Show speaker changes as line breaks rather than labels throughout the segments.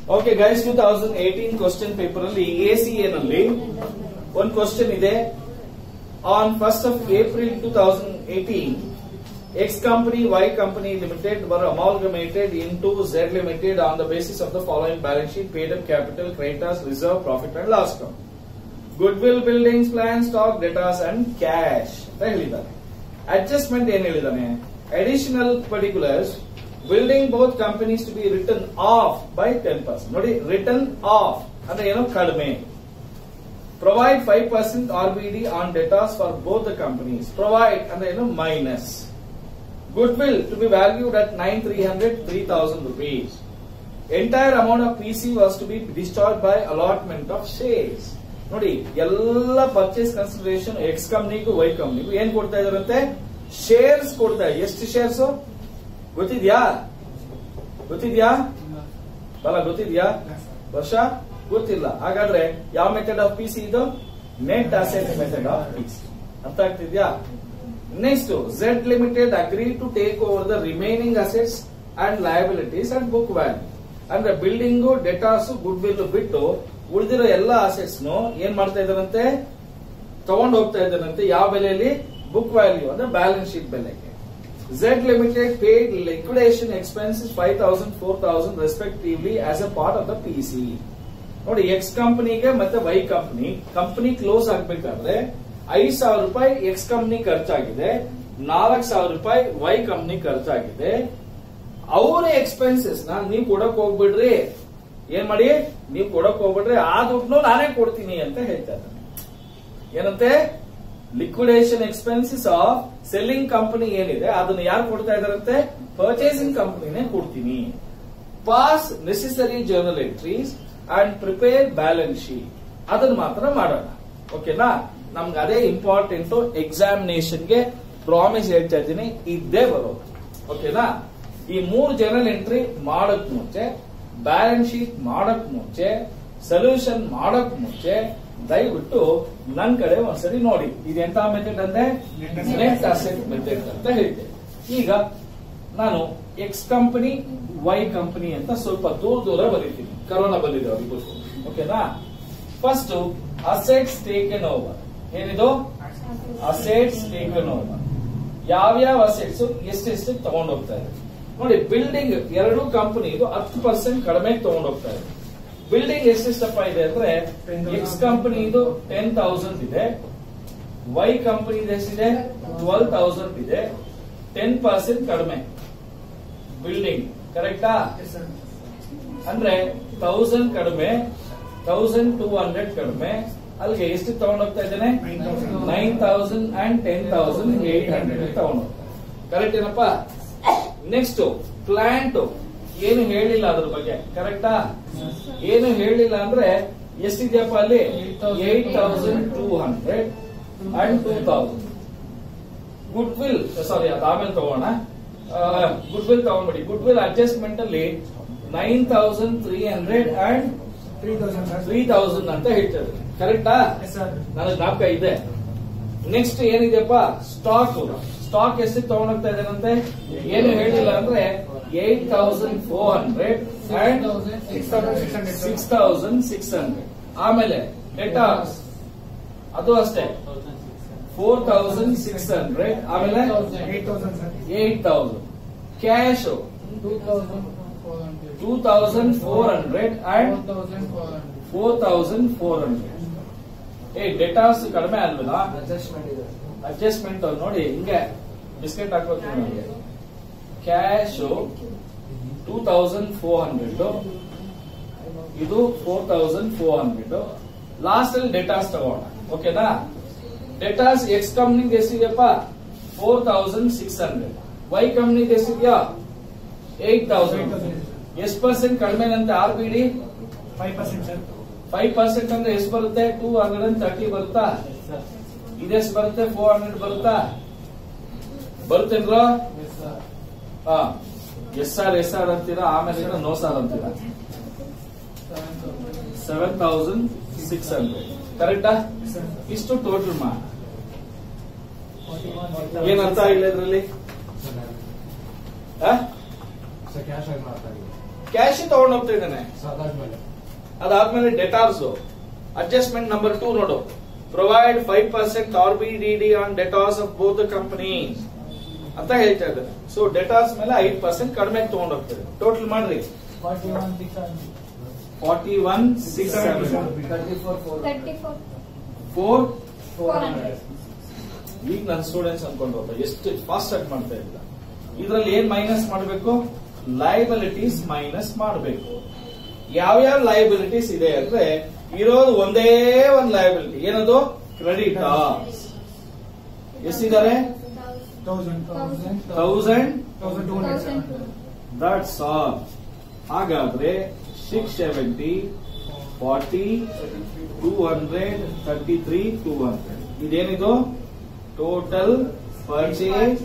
Okay guys two thousand eighteen question paper ಅಲ್ಲಿ A C ನಲ್ಲಿ ಒಂದು ಕ್ವಶನ್ ಇದೆ on first of April two thousand eighteen X company, Y company limited were amalgamated into Z limited on the basis of the following balance sheet, paid up capital, creditors, reserve, profit and loss account. Goodwill, buildings, plans, stock, debtors and cash. ಅಂತ ಹೇಳಿದ್ದಾರೆ adjustment ಏನ್ ಹೇಳಿದಾನೆ additional particulars building both companies to be written off by ten percent ನೋಡಿ written off ಅಂದ್ರೆ ಏನೋ ಕಡಿಮೆ provide five percent R B D on debtors for both the companies provide ಅಂದ್ರೆ ಏನು minus goodwill to be valued at 9300 3000 rupees entire amount of pc was to be discharged by allotment of shares ನೋಡಿ ಎಲ್ಲ purchase consideration X ಕಂಪ್ನಿಗೂ Y ಕಂಪ್ನಿಗೂ ಏನ್ ಕೊಡ್ತಾ ಇದಾರಂತೆ shares ಕೊಡ್ತಾ ಇದ್ದಾರೆ. ಎಷ್ಟು ಶೇರ್ಸ್ ಗೊತ್ತಿದ್ಯಾ ಗೊತ್ತಿದ್ಯಾ ಬಲ ಗೊತ್ತಿದ್ಯಾ ವರ್ಷ ಗೊತ್ತಿಲ್ಲ ಹಾಗಾದ್ರೆ ಯಾವ ಮೆಥಡ್ ಆಫ್ ಪಿ ಸಿ ಇದು net asset method of P C ಅರ್ಥ ಆಗ್ತಿದ್ಯಾ next Z limited agree to take over the remaining assets and liabilities and book value ಅಂದ್ರೆ ಬಿಲ್ಡಿಂಗು ಡೆಟಾಸ್ ಗುಡ್ ವಿಲ್ ಬಿಟ್ಟು ಉಳಿದಿರೋ ಎಲ್ಲ ಅಸೆಟ್ಸ್ ಏನ್ ಮಾಡ್ತಾ ಇದ್ದಾರಂತೆ ತಗೊಂಡು ಹೋಗ್ತಾ ಇದ್ದಾರಂತೆ ಯಾವ ಬೆಲೆಯಲ್ಲಿ ಬುಕ್ ವ್ಯಾಲ್ಯೂ ಅಂದ್ರೆ ಬ್ಯಾಲೆನ್ಸ್ ಶೀಟ್ ಬೆಲೆಗೆ Z limited paid liquidation expenses five thousand four thousand respectively as a part of the P C ನೋಡಿ ಎಕ್ಸ್ ಕಂಪನಿಗೆ ಮತ್ತೆ ವೈ ಕಂಪನಿ ಕಂಪನಿ ಕ್ಲೋಸ್ ಆಗ್ಬೇಕಾದ್ರೆ ಐದ್ ಸಾವಿರ ರೂಪಾಯಿ ಎಕ್ಸ್ ಕಂಪನಿ ಖರ್ಚಾಗಿದೆ ನಾಲ್ಕು ಸಾವಿರ ರೂಪಾಯಿ ವೈ ಕಂಪನಿ ಖರ್ಚಾಗಿದೆ ಅವರ ಎಕ್ಸ್ಪೆನ್ಸಸ್ ನ ನೀವು ಕೊಡಕ್ ಹೋಗ್ಬಿಡ್ರಿ ಏನ್ ಮಾಡಿ ನೀವು ಕೊಡಕ್ ಹೋಗ್ಬಿಡ್ರಿ ಆ ದುಡ್ಡು ನಾನೇ ಕೊಡ್ತೀನಿ ಅಂತ ಹೇಳ್ತಾ ಇದ್ದಾನೆ ಏನಂತೆ liquidation expenses of selling company ಏನಿದೆ ಅದನ್ನ ಯಾರು ಕೊಡ್ತಾ ಇದಾರಂತೆ ಪರ್ಚೇಸಿಂಗ್ ಕಂಪನಿನೇ ಕೊಡ್ತೀನಿ pass necessary journal entries and prepare balance sheet ಅದನ್ನ ಮಾತ್ರ ಮಾಡೋಣ ಓಕೆನಾ ನಮ್ಗೆ ಅದೇ ಇಂಪಾರ್ಟೆಂಟ್ ಎಕ್ಸಾಮಿನೇಷನ್ಗೆ ಪ್ರಾಮಿಸ್ ಹೇಳ್ತಾ ಇದ್ದೀನಿ ಇದ್ದೇ ಬರೋದು ಓಕೆನಾ ಈ ಮೂರು ಜರ್ನಲ್ ಎಂಟ್ರಿ ಮಾಡಕ್ ಮುಂಚೆ ಬ್ಯಾಲೆನ್ಸ್ ಶೀಟ್ ಮಾಡಕ್ ಮುಂಚೆ ಸೊಲ್ಯೂಷನ್ ಮಾಡಕ್ ಮುಂಚೆ ದಯವಿಟ್ಟು ನನ್ ಕಡೆ ಒಂದ್ಸರಿ ನೋಡಿ ಇದೆಂತ ಮೆಥಡ್ ಅಂದ್ರೆ ನೆಟ್ ಅಸೆಟ್ ಮೆಥಡ್ ಅಂತ ಹೇಳ್ತೇನೆ ಈಗ ನಾನು ಎಕ್ಸ್ ಕಂಪನಿ ವೈ ಕಂಪನಿ ಅಂತ ಸ್ವಲ್ಪ ದೂರ ದೂರ ಬರೀತೀನಿ ಕರೋನಾ ಬಂದಿದೆ ಅವ್ರಿಗೂ ಓಕೆನಾ ಫಸ್ಟ್ ಅಸೆಟ್ಸ್ ಟೇಕನ್ ಓವರ್ ಏನಿದು ಅಸೆಟ್ಸ್ ಟೇಕನ್ ಓವರ್ ಯಾವ್ಯಾವ ಅಸೆಟ್ಸ್ ಎಷ್ಟೆಷ್ಟು ತಗೊಂಡ್ ಹೋಗ್ತಾ ಇದೆ ನೋಡಿ ಬಿಲ್ಡಿಂಗ್ ಎರಡು ಕಂಪನಿ ಇದು ಹತ್ತು ಪರ್ಸೆಂಟ್ ಕಡಿಮೆ ತಗೊಂಡ್ ಹೋಗ್ತಾ ಇದೆ ಬಿಲ್ಡಿಂಗ್ ಎಷ್ಟೆಷ್ಟಪ್ಪ ಇದೆ ಅಂದ್ರೆ ಎಕ್ಸ್ ಕಂಪನಿ ಇದು ಟೆನ್ ತೌಸಂಡ್ ಇದೆ ವೈ ಕಂಪನಿ ಎಷ್ಟಿದೆ ಟ್ವೆಲ್ ತೌಸಂಡ್ ಇದೆ ಟೆನ್ ಪರ್ಸೆಂಟ್ ಕಡಿಮೆ ಬಿಲ್ಡಿಂಗ್ ಕರೆಕ್ಟಾ ಅಂದ್ರೆ ತೌಸಂಡ್ ಕಡಿಮೆ ತೌಸಂಡ್ ಟೂ ಹಂಡ್ರೆಡ್ ಕಡಿಮೆ ಅಲ್ಲಿಗೆ ಎಷ್ಟು ತಗೊಂಡ್ ಹೋಗ್ತಾ ಇದ್ದೇನೆ nine thousand and ten thousand eight hundred ತಗೊಂಡು ಕರೆಕ್ಟ್ ಏನಪ್ಪ ನೆಕ್ಸ್ಟ್ ಪ್ಲಾಂಟ್ ಏನು ಹೇಳಿಲ್ಲ ಅದ್ರ ಬಗ್ಗೆ ಕರೆಕ್ಟಾ ಏನು ಹೇಳಿಲ್ಲ ಅಂದ್ರೆ ಎಷ್ಟಿದೆಯಪ್ಪ ಅಲ್ಲಿ eight thousand two hundred and two thousand goodwill sorry ಅದು ಆಮೇಲೆ ತಗೋಣ ಗುಡ್ ವಿಲ್ ತಗೊಂಡ್ಬಿಡಿ ಗುಡ್ ವಿಲ್ ಅಡ್ಜಸ್ಟ್ಮೆಂಟ್ ಅಲ್ಲಿ nine thousand three hundred and three thousand ಅಂತ ಹೇಳ್ತಾರೆ ಕರೆಕ್ಟಾ ನನಗೆ ಜ್ಞಾಪಕ ಇದೆ ನೆಕ್ಸ್ಟ್ ಏನಿದೆಯಪ್ಪ ಸ್ಟಾಕ್ ಸ್ಟಾಕ್ ಎಷ್ಟು ತಗೊಂಡೋಗ್ತಾ ಇದ್ದಾರಂತೆ ಏನು ಹೇಳಿಲ್ಲ ಅಂದ್ರೆ eight thousand four hundred and six thousand six hundred ಆಮೇಲೆ ಡೆಟಾಸ್ ಅದು ಅಷ್ಟೇ ಫೋರ್ ತೌಸಂಡ್ ಸಿಕ್ಸ್ ಹಂಡ್ರೆಡ್ ಆಮೇಲೆ eight thousand cash two thousand four hundred and four thousand four hundred ಏ ಡೆಟಾಸ್ ಕಡಿಮೆ ಅಲ್ವಲ್ಲ ಅಡ್ಜಸ್ಟ್ಮೆಂಟ್ ನೋಡಿ ಹಿಂಗೆ ಬಿಸ್ಕೆಟ್ ಹಾಕೋದು ನನಗೆ cash two thousand four hundred ಇದು four thousand four hundred last ಅಲ್ಲಿ ಡೆಟಾಸ್ ತಗೋಣ ಓಕೆನಾ ಡೆಟಾಸ್ ಎಕ್ಸ್ ಕಂಪ್ನಿಗೆ ಎಷ್ಟಿದೆಯಪ್ಪ four thousand six hundred Y ಕಂಪ್ನಿಗೆ ಎಷ್ಟಿದ್ಯಾ ಏಟ್ ತೌಸಂಡ್ ಎಷ್ಟು ಪರ್ಸೆಂಟ್ ಕಡಿಮೆನಂತೆ R B D five percent ಅಂದ್ರೆ ಎಷ್ಟು ಬರುತ್ತೆ ಟೂ ಹಂಡ್ರೆಡ್ ಅಂಡ್ ತರ್ಟಿ ಬರುತ್ತಾ ಇದೆಷ್ಟು ಬರುತ್ತೆ ಫೋರ್ ಹಂಡ್ರೆಡ್ ಬರುತ್ತಾ ಬರುತ್ತೇನ್ರ ಹಾ ಎಸ್ ಆರ್ ಎಸ್ ಆರ್ ಅಂತೀರಾ ಆಮೇಲೆ ನೋ ಸಾರ್ ಅಂತೀರಾ ಸೆವೆನ್ ತೌಸಂಡ್ ಸಿಕ್ಸ್ ಹಂಡ್ರೆಡ್ ಕರೆಕ್ಟಾ ಇಷ್ಟು ಟೋಟಲ್ ಮಾ ಏನ್ ಅರ್ಥ ಆಗಿಲ್ಲ ಇದ್ರಲ್ಲಿ
ಕ್ಯಾಶ್ ಆಗಿ ಮಾತಾಡಿ
ಕ್ಯಾಶ್ ತಗೊಂಡು ಹೋಗ್ತಾ ಇದ್ದಾನೆ
ಅದಾದ್ಮೇಲೆ
ಅದಾದ್ಮೇಲೆ ಡೆಟಾರ್ಸ್ ಅಡ್ಜಸ್ಟ್ಮೆಂಟ್ ನಂಬರ್ ಟೂ ನೋಡು provide five percent R B D D on debtors of both company ಅಂತ ಹೇಳ್ತಾ ಇದ್ದಾರೆ ಸೊ ಡೆಟಾರ್ಸ್ ಮೇಲೆ ಐದು ಪರ್ಸೆಂಟ್ ಕಡಿಮೆ ತಗೊಂಡು ಹೋಗ್ತಾರೆ ಟೋಟಲ್ ಮಾಡ್ರಿ
forty one six
forty one six
thirty four four
thirty four
four
four hundred
ಈಗ ನನ್ನ ಸ್ಟೂಡೆಂಟ್ಸ್ ಅನ್ಕೊಂಡು ಹೋಗ್ತಾರೆ ಎಷ್ಟು ಫಾಸ್ಟ್ ಆಗಿ ಮಾಡ್ತಾ ಇಲ್ಲ ಇದ್ರಲ್ಲಿ ಏನ್ ಮೈನಸ್ ಮಾಡಬೇಕು ಲಯಬಿಲಿಟೀಸ್ ಮೈನಸ್ ಮಾಡಬೇಕು ಯಾವ್ಯಾವ ಲಯಬಿಲಿಟೀಸ್ ಇದೆ ಅಂದ್ರೆ ಇರೋದು ಒಂದೇ ಒಂದು ಲಯಬಿಲಿಟಿ ಏನದು ಕ್ರೆಡಿಟ್ ಎಷ್ಟಿದ್ದಾರೆ
thousand
thousand
thousand two
thousand
that's all ಹಾಗಾದ್ರೆ six seventy forty two hundred thirty three two hundred ಇದೇನಿದು ಟೋಟಲ್ ಪರ್ಚೇಸ್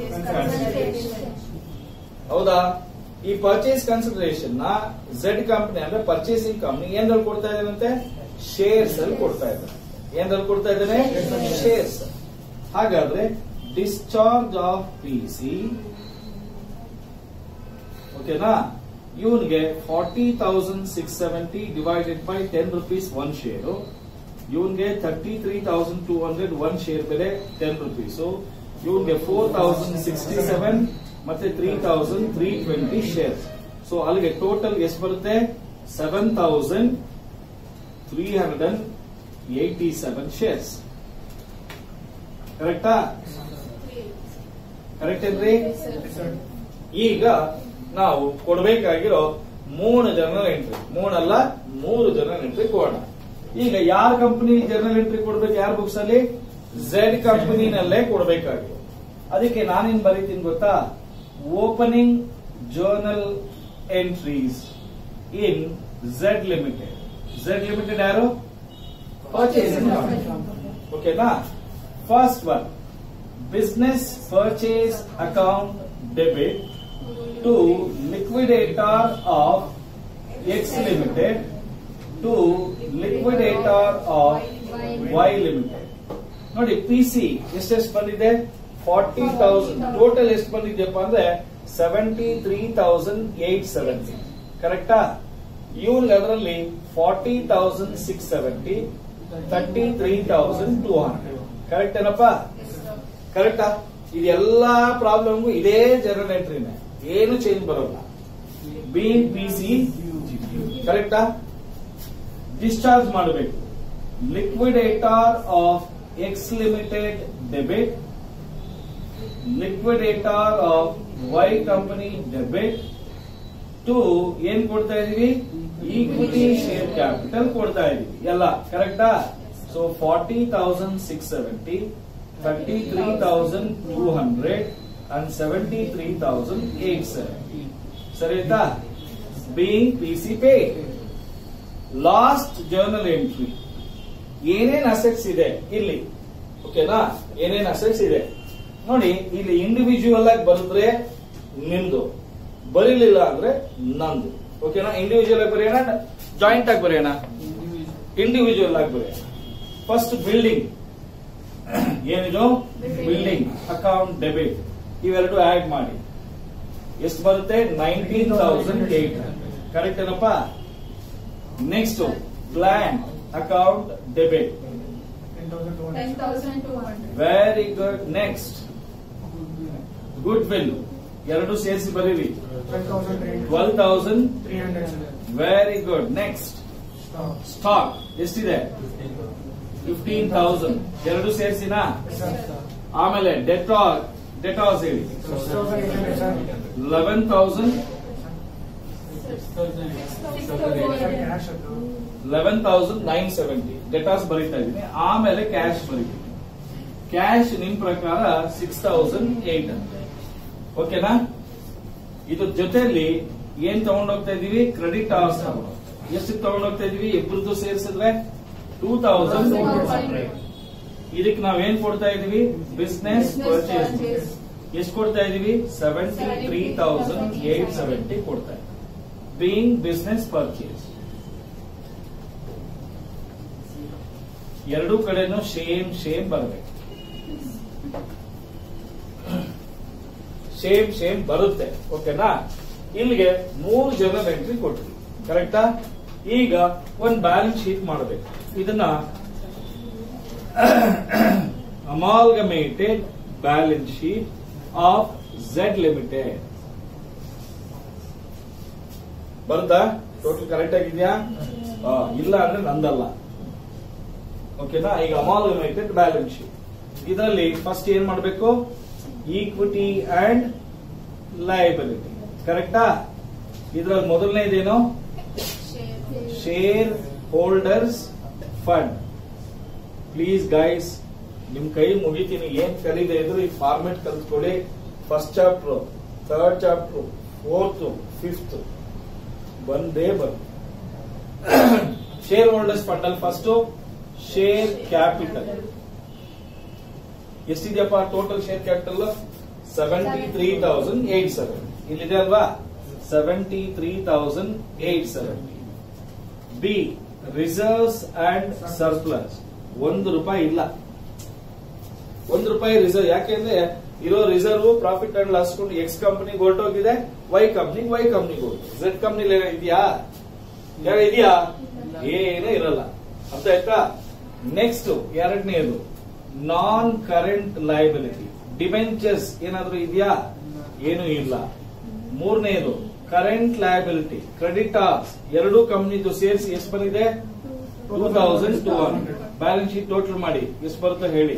ಹೌದಾ ಈ ಪರ್ಚೇಸ್ ಕನ್ಸಿಡರೇಷನ್ ನ ಝೆಡ್ ಕಂಪನಿ ಅಂದ್ರೆ ಪರ್ಚೇಸಿಂಗ್ ಕಂಪನಿ ಏನ್ರಲ್ಲಿ ಕೊಡ್ತಾ ಇದ್ದಾನಂತೆ ಶೇರ್ಸ್ ಅಲ್ಲಿ ಕೊಡ್ತಾ ಇದ್ದಾನೆ ಏನ್ರಲ್ಲಿ ಕೊಡ್ತಾ ಇದ್ದಾನೆ ಶೇರ್ಸ್ ಹಾಗಾದ್ರೆ ಡಿಸ್ಚಾರ್ಜ್ ಆಫ್ ಪಿ ಸಿ ಓಕೆನಾ ಇವನ್ಗೆ forty thousand six seventy divided by ten rupees one share ಇವನ್ಗೆ thirty three thousand two hundred one share ಬೆಲೆ ಟೆನ್ ರುಪೀಸ್ ಇವನ್ಗೆ ಫೋರ್ ತೌಸಂಡ್ ಸಿಕ್ಸ್ಟಿ ಸೆವೆನ್ ಮತ್ತೆ three thousand three twenty share so ಅಲ್ಲಿಗೆ total ಎಷ್ಟು ಬರುತ್ತೆ seven thousand three hundred and eighty seven shares ಕರೆಕ್ಟಾ correct ಏನ್ರಿ ಈಗ ನಾವು ಕೊಡಬೇಕಾಗಿರೋ ಮೂರು ಜನರಲ್ ಎಂಟ್ರಿ ಮೂರಲ್ಲ ಮೂರು ಜನರಲ್ ಎಂಟ್ರಿ ಕೊಡೋಣ ಈಗ ಯಾರ ಕಂಪನಿ ಜನರಲ್ ಎಂಟ್ರಿ ಕೊಡ್ಬೇಕು ಯಾರ ಬುಕ್ಸ್ ಅಲ್ಲಿ ಝೆಡ್ ಕಂಪನಿನಲ್ಲೇ ಕೊಡಬೇಕಾಗಿದೆ ಅದಕ್ಕೆ ನಾನೇನ್ ಬರೀತೀನಿ ಗೊತ್ತಾ opening journal entries in Z limited Z limited ಯಾರು ಪರ್ಚೇಸಿಂಗ್ ಓಕೆನಾ first one business purchase account debit to liquidator of X Limited to liquidator of Y Limited. ನೋಡಿ ಪಿ ಸಿ ಎಷ್ಟೆಷ್ಟು ಬಂದಿದೆ ಫಾರ್ಟಿ ತೌಸಂಡ್ ಟೋಟಲ್ ಎಷ್ಟು ಬಂದಿದೆಯಪ್ಪ ಅಂದ್ರೆ seventy three thousand eight seventy ಕರೆಕ್ಟಾ ಇವ್ರಿಗೆ ಅದರಲ್ಲಿ forty thousand six seventy thirty three thousand two hundred correct ಏನಪ್ಪಾ ಕರೆಕ್ಟಾ ಇದೆಲ್ಲಾ ಪ್ರಾಬ್ಲಮ್ ಇದೇ ಜನರಲ್ ಎಂಟ್ರಿನೇ ಏನು ಚೇಂಜ್ ಬರೋಲ್ಲ ಬಿ ಪಿ ಸಿ ಕರೆಕ್ಟಾ ಡಿಸ್ಚಾರ್ಜ್ ಮಾಡಬೇಕು liquidator of X limited debit liquidator of Y company debit to ಏನ್ ಕೊಡ್ತಾ ಇದೀವಿ ಈಕ್ವಿಟಿ ಶೇರ್ ಕ್ಯಾಪಿಟಲ್ ಕೊಡ್ತಾ ಇದೀವಿ ಎಲ್ಲ ಕರೆಕ್ಟಾ so forty thousand six seventy thirty three thousand two hundred and seventy three thousand eight seventy ಸರಿ ಆಯ್ತಾ being P C pay last journal entry ಏನೇನ್ ಅಸೆಟ್ಸ್ ಇದೆ ಇಲ್ಲಿ ಓಕೆನಾ ಏನೇನ್ ಅಸೆಟ್ಸ್ ಇದೆ ನೋಡಿ ಇಲ್ಲಿ ಇಂಡಿವಿಜುವಲ್ ಆಗಿ ಬರೆದ್ರೆ ನಿಮ್ದು ಬರೀಲಿಲ್ಲ ಅಂದ್ರೆ ನಂದು ಓಕೆನಾ ಇಂಡಿವಿಜುವಲ್ ಆಗಿ ಬರೆಯೋಣ ಜಾಯಿಂಟ್ ಆಗಿ ಬರೆಯೋಣ ಇಂಡಿವಿಜುವಲ್ ಆಗಿ ಬರೆಯೋಣ ಫಸ್ಟ್ ಬಿಲ್ಡಿಂಗ್ ಏನಿದು ಬಿಲ್ಡಿಂಗ್ ಅಕೌಂಟ್ ಡೆಬಿಟ್ ಇವೆರಡು ಆಡ್ ಮಾಡಿ ಎಷ್ಟು ಬರುತ್ತೆ ನೈನ್ಟೀನ್ ತೌಸಂಡ್ ಏಟ್ ಕರೆಕ್ಟ್ ಏನಪ್ಪ next plan account debit
ten thousand two hundred
very good next good will ಎರಡು ಸೇರಿಸಿ ಬರೀರಿ twelve thousand very good next stock ಎಷ್ಟಿದೆ ಫಿಫ್ಟೀನ್ ತೌಸಂಡ್ ಎರಡು ಸೇರಿಸಿನಾ ಆಮೇಲೆ ಡೆಟಾ ಡೆಟಾಸ್ ಹೇಳಿ eleven thousand eleven thousand nine seventy debtors ಬರೀತಾ ಇದ್ದೀನಿ ಆಮೇಲೆ ಕ್ಯಾಶ್ ಬರೀತೀನಿ ಕ್ಯಾಶ್ ನಿಮ್ ಪ್ರಕಾರ ಸಿಕ್ಸ್ ತೌಸಂಡ್ ಏಟ್ ಓಕೆನಾ ಇದ್ರ ಜೊತೆಲಿ ಏನ್ ತಗೊಂಡೋಗ್ತಾ ಇದೀವಿ ಕ್ರೆಡಿಟ್ ಅವರ್ಸ್ ಎಷ್ಟು ತಗೊಂಡೋಗ್ತಾ ಇದೀವಿ ಇಬ್ಬರದ್ದು ಸೇರಿಸಿದ್ರೆ ಟೂ ತೌಸಂಡ್ ಇದಕ್ಕೆ ನಾವೇನ್ ಕೊಡ್ತಾ ಇದೀವಿ ಬಿಸ್ನೆಸ್ ಪರ್ಚೇಸ್ ಎಷ್ಟು ಕೊಡ್ತಾ ಇದೀವಿ seventy three thousand eight seventy ಕೊಡ್ತಾ ಇದ್ದೀವಿ ಬೀಯಿಂಗ್ ಬಿಸ್ನೆಸ್ ಪರ್ಚೇಸ್ ಎರಡೂ ಕಡೆನೂ ಸೇಮ್ ಸೇಮ್ ಬರಬೇಕು ಸೇಮ್ ಸೇಮ್ ಬರುತ್ತೆ ಓಕೆನಾ ಇಲ್ಲಿಗೆ ಮೂರು ಜನರಲ್ ಎಂಟ್ರಿ ಕೊಟ್ರಿ ಕರೆಕ್ಟಾ ಈಗ ಒಂದ್ ಬ್ಯಾಲೆನ್ಸ್ ಶೀಟ್ ಮಾಡಬೇಕು ಇದನ್ನ amalgamated balance sheet of Z limited ಬರುತ್ತಾ ಟೋಟಲ್ ಕರೆಕ್ಟ್ ಆಗಿದ್ಯಾ ಆ, ಇಲ್ಲ ಅಂದ್ರೆ ನಂದಲ್ಲ ಓಕೆನಾ ಈಗ ಅಮಾಲ್ಗಮೇಟೆಡ್ ಬ್ಯಾಲೆನ್ಸ್ ಶೀಟ್ ಇದರಲ್ಲಿ ಫಸ್ಟ್ ಏನ್ ಮಾಡಬೇಕು ಈಕ್ವಿಟಿ ಅಂಡ್ ಲಯಬಿಲಿಟಿ ಕರೆಕ್ಟಾ ಇದ್ರಲ್ಲಿ ಮೊದಲನೇದೇನು shareholders fund please guys ನಿಮ್ ಕೈ ಮುಗಿತೀನಿ ಏನ್ ಕಲಿದೆ ಇದ್ರು ಈ ಫಾರ್ಮೆಟ್ ಕಲ್ತ್ಕೊಳ್ಳಿ first chapter third chapter fourth fifth ಬಂದೇ ಬಂದು ಶೇರ್ ಹೋಲ್ಡರ್ಸ್ ಫಂಡ್ ಅಲ್ಲಿ ಫಸ್ಟ್ ಶೇರ್ ಕ್ಯಾಪಿಟಲ್ ಎಷ್ಟಿದೆಯಪ್ಪ total share capital seventy three thousand eight seven ಇಲ್ಲಿದೆ ಅಲ್ವಾ seventy three thousand eight seventy B reserves and surplus ಒಂದು ರೂಪಾಯಿ ಇಲ್ಲ ಒಂದು ರೂಪಾಯಿ ರಿಸರ್ವ್ ಯಾಕೆಂದ್ರೆ ಇರೋ ರಿಸರ್ವ್ ಪ್ರಾಫಿಟ್ ಅಂಡ್ ಲಾಸ್ ಕೊಂಡು ಎಕ್ಸ್ ಕಂಪನಿಗೆ ಹೊರಟೋಗಿದೆ ವೈ ಕಂಪ್ನಿಗೆ ವೈ ಕಂಪ್ನಿಗೆ ಹೋಗಿದೆ ಝೆಡ್ ಕಂಪ್ನಿಲಿ ಇದೆಯಾ ಯಾರು ಇದೆಯಾ ಏನೂ ಇರಲ್ಲ ಅರ್ಥ ಆಯ್ತಾ ನೆಕ್ಸ್ಟ್ ಎರಡನೇದು ನಾನ್ ಕರೆಂಟ್ ಲಯಬಿಲಿಟಿ ಡಿಬೆಂಚರ್ಸ್ ಏನಾದ್ರೂ ಇದೆಯಾ ಏನೂ ಇಲ್ಲ ಮೂರನೇದು ಕರೆಂಟ್ ಲಯಬಿಲಿಟಿ ಕ್ರೆಡಿಟಾರ್ಸ್ ಎರಡೂ ಕಂಪ್ನಿದು ಸೇರಿಸಿ ಎಷ್ಟು ಬಂದಿದೆ two thousand two hundred balance sheet total ಮಾಡಿ ಎಷ್ಟು ಬರುತ್ತೆ ಹೇಳಿ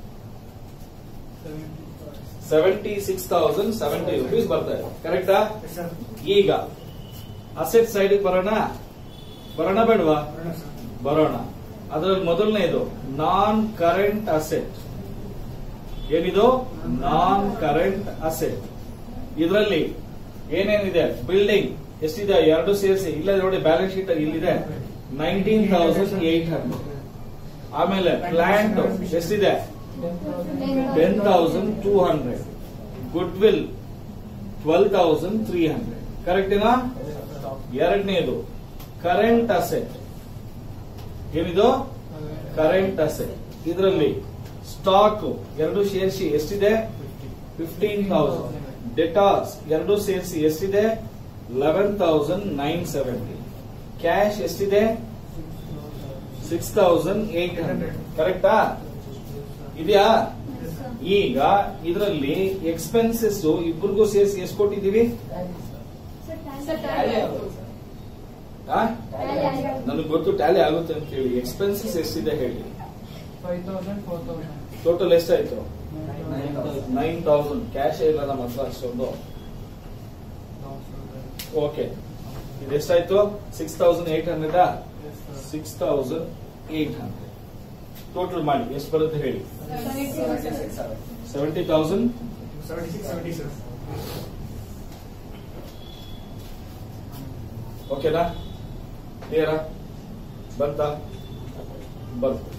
seventy six thousand seventy rupees ಬರ್ತಾ ಇದೆ ಕರೆಕ್ಟಾ
ಸರ್
ಈಗ ಅಸೆಟ್ ಸೈಡ್ ಬರೋಣ ಬರೋಣ ಬೇಡವಾ ಬರೋಣ ಅದರಲ್ಲಿ ಮೊದಲನೇದು ನಾನ್ ಕರೆಂಟ್ ಅಸೆಟ್ ಏನಿದು ನಾನ್ ಕರೆಂಟ್ ಅಸೆಟ್ ಇದರಲ್ಲಿ ಏನೇನಿದೆ ಬಿಲ್ಡಿಂಗ್ ಎಷ್ಟಿದೆ ಎರಡು ಸೇರಿಸಿ ಇಲ್ಲ ನೋಡಿ ಬ್ಯಾಲೆನ್ಸ್ ಶೀಟ್ ಇಲ್ಲಿದೆ ನೈನ್ಟೀನ್ ತೌಸಂಡ್ ಏಟ್ ಹಂಡ್ರೆಡ್ ಆಮೇಲೆ ಪ್ಲಾಂಟ್ ಎಷ್ಟಿದೆ ten thousand two hundred good will twelve thousand three hundred ಕರೆಕ್ಟೇನಾ ಎರಡನೇದು ಕರೆಂಟ್ ಅಸೆಟ್ ಏನಿದು ಕರೆಂಟ್ ಅಸೆಟ್ ಇದರಲ್ಲಿ ಸ್ಟಾಕ್ ಎರಡು ಸೇರಿಸಿ ಎಷ್ಟಿದೆ ಫಿಫ್ಟೀನ್ ತೌಸಂಡ್ ಡೆಟಾಸ್ ಎರಡು ಸೇರಿಸಿ ಎಷ್ಟಿದೆ eleven thousand nine seventy cash ಎಷ್ಟಿದೆ ಸಿಕ್ಸ್ ತೌಸಂಡ್ ಏಟ್ ಹಂಡ್ರೆಡ್ ಕರೆಕ್ಟಾ ಇದೆಯಾ ಈಗ ಇದರಲ್ಲಿ ಎಕ್ಸ್ಪೆನ್ಸಸ್ ಇಬ್ಬರಿಗೂ ಸೇರಿಸಿ ಎಷ್ಟು ಕೊಟ್ಟಿದ್ದೀವಿ ನನಗೆ ಗೊತ್ತು ಟ್ಯಾಲಿ ಆಗುತ್ತೆ ಅಂತ ಹೇಳಿ ಎಕ್ಸ್ಪೆನ್ಸಸ್ ಎಷ್ಟಿದೆ ಹೇಳಿ
five thousand four thousand
total ಎಷ್ಟಾಯ್ತು ನೈನ್ ತೌಸಂಡ್ ಕ್ಯಾಶ್ ಇಲ್ಲ ನಮ್ಮ ಹತ್ರ ಅಷ್ಟೊಂದು ಓಕೆ ಇದೆಷ್ಟಾಯ್ತು six thousand eight hundred six thousand eight hundred total ಮಾಡಿ ಎಷ್ಟು ಬರುತ್ತೆ ಹೇಳಿ seventy thousand
seventy six seventy sir
ಓಕೆನಾ ಕ್ಲಿಯರಾ ಬಂತಾ ಬಂತು